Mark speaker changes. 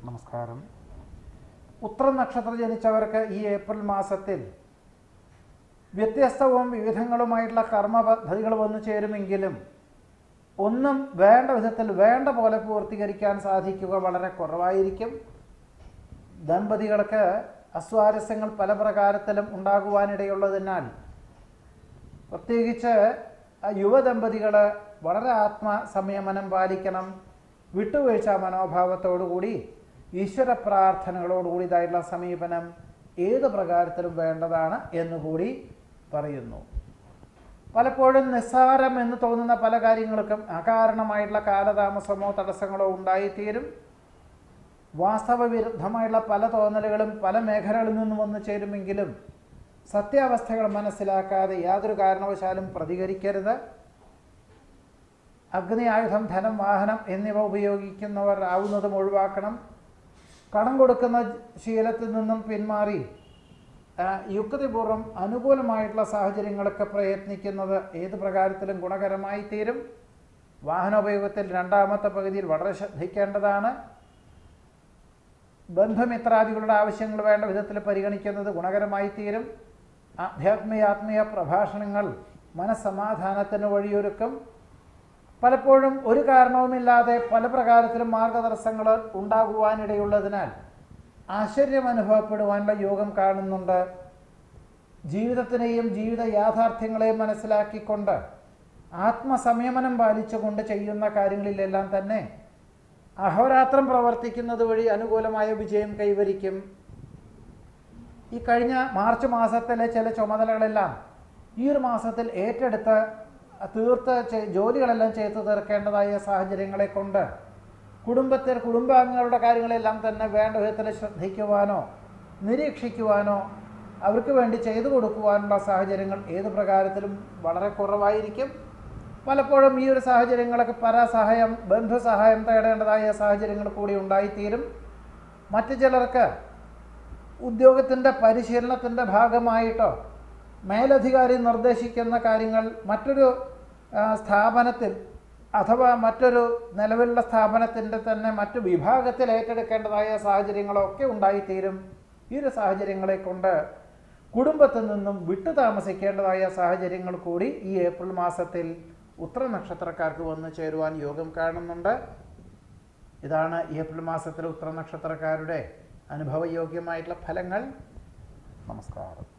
Speaker 1: നമസ്കാരം ഉത്തര നക്ഷത്രം ജനിച്ചവർക്ക് ഈ ഏപ്രിൽ മാസത്തിൽ വ്യത്യസ്തവും വിവിധങ്ങളുമായിട്ടുള്ള കർമ്മ പദ്ധതികൾ വന്നു ചേരുമെങ്കിലും ഒന്നും വേണ്ട വിധത്തിൽ വേണ്ട പോലെ പൂർത്തീകരിക്കാൻ സാധിക്കുക വളരെ കുറവായിരിക്കും ദമ്പതികൾക്ക് അസ്വാരസ്യങ്ങൾ പല പ്രകാരത്തിലും ഉണ്ടാകുവാനിടയുള്ളതിനാൽ പ്രത്യേകിച്ച് യുവദമ്പതികൾ വളരെ ആത്മ സംയമനം പാലിക്കണം വിട്ടുവീഴ്ച മനോഭാവത്തോടുകൂടി ഈശ്വര പ്രാർത്ഥനകളോടുകൂടി ഇതായിട്ടുള്ള സമീപനം ഏത് പ്രകാരത്തിലും വേണ്ടതാണ് എന്നുകൂടി പറയുന്നു പലപ്പോഴും നിസ്സാരം എന്ന് തോന്നുന്ന പല കാര്യങ്ങൾക്കും അകാരണമായിട്ടുള്ള കാലതാമസമോ തടസ്സങ്ങളോ ഉണ്ടായിത്തീരും വാസ്തവ വിരുദ്ധമായുള്ള പല തോന്നലുകളും പല മേഖലകളിൽ നിന്നും വന്നു ചേരുമെങ്കിലും സത്യാവസ്ഥകൾ മനസ്സിലാക്കാതെ യാതൊരു കാരണവശാലും പ്രതികരിക്കരുത് അഗ്നി ആയുധം ധനം വാഹനം എന്നിവ ഉപയോഗിക്കുന്നവർ ആവുന്നതും ഒഴിവാക്കണം കടം കൊടുക്കുന്ന ശീലത്തിൽ നിന്നും പിന്മാറി ആ, യുക്തിപൂർവ്വം അനുകൂലമായിട്ടുള്ള സാഹചര്യങ്ങളൊക്കെ പ്രയത്നിക്കുന്നത് ഏത് പ്രകാരത്തിലും ഗുണകരമായി തീരും വാഹനോപയോഗത്തിൽ രണ്ടാമത്തെ പകുതിയിൽ വളരെ ശ്രദ്ധിക്കേണ്ടതാണ് ബന്ധുമിത്രാദികളുടെ ആവശ്യങ്ങൾ വേണ്ട വിധത്തിൽ പരിഗണിക്കുന്നത് ഗുണകരമായി തീരും ആധ്യാത്മിക ആത്മീയ പ്രഭാഷണങ്ങൾ മനസ്സമാധാനത്തിന് വഴിയൊരുക്കും പലപ്പോഴും ഒരു കാരണവുമില്ലാതെ പല പ്രകാരത്തിലും മാർഗതടസ്സങ്ങൾ ഉണ്ടാകുവാനിടയുള്ളതിനാൽ ആശ്ചര്യം അനുഭവപ്പെടുവാനുള്ള യോഗം കാണുന്നുണ്ട് ജീവിതത്തിനെയും ജീവിത യാഥാർത്ഥ്യങ്ങളെയും മനസ്സിലാക്കിക്കൊണ്ട് ആത്മസംയമനം പാലിച്ചുകൊണ്ട് ചെയ്യുന്ന കാര്യങ്ങളിലെല്ലാം തന്നെ അഹോരാത്രം പ്രവർത്തിക്കുന്നത് വഴി അനുകൂലമായ വിജയം കൈവരിക്കും ഈ കഴിഞ്ഞ മാർച്ച് മാസത്തിലെ ചില ചുമതലകളെല്ലാം ഈ ഒരു മാസത്തിൽ ഏറ്റെടുത്ത് തീർത്ത് ചെ- ജോലികളെല്ലാം ചെയ്തു തീർക്കേണ്ടതായ സാഹചര്യങ്ങളെ കൊണ്ട് കുടുംബത്തിൽ കുടുംബാംഗങ്ങളുടെ കാര്യങ്ങളെല്ലാം തന്നെ വേണ്ട വിധത്തിൽ ശ്രദ്ധിക്കുവാനോ നിരീക്ഷിക്കുവാനോ അവർക്ക് വേണ്ടി ചെയ്തു കൊടുക്കുവാനുള്ള സാഹചര്യങ്ങൾ ഏത് പ്രകാരത്തിലും വളരെ കുറവായിരിക്കും പലപ്പോഴും ഈ ഒരു സാഹചര്യങ്ങളൊക്കെ പരസഹായം ബന്ധുസഹായം തേടേണ്ടതായ സാഹചര്യങ്ങൾ കൂടി ഉണ്ടായിത്തീരും മറ്റു ചിലർക്ക് ഉദ്യോഗത്തിൻ്റെ പരിശീലനത്തിൻ്റെ ഭാഗമായിട്ടോ മേലധികാരി നിർദ്ദേശിക്കുന്ന കാര്യങ്ങൾ മറ്റൊരു ആ, സ്ഥാപനത്തിൽ അഥവാ മറ്റൊരു നിലവിലുള്ള സ്ഥാപനത്തിൻ്റെ തന്നെ മറ്റു വിഭാഗത്തിൽ ഏറ്റെടുക്കേണ്ടതായ സാഹചര്യങ്ങളൊക്കെ ഉണ്ടായിത്തീരും ഈ ഒരു സാഹചര്യങ്ങളെ കൊണ്ട് കുടുംബത്തിൽ നിന്നും വിട്ടു താമസിക്കേണ്ടതായ സാഹചര്യങ്ങൾ കൂടി ഈ ഏപ്രിൽ മാസത്തിൽ ഉത്തര നക്ഷത്രക്കാർക്ക് വന്നു ചേരുവാൻ യോഗം കാണുന്നുണ്ട് ഇതാണ് ഏപ്രിൽ മാസത്തിലെ ഉത്തര നക്ഷത്രക്കാരുടെ അനുഭവയോഗ്യമായിട്ടുള്ള ഫലങ്ങൾ നമസ്കാരം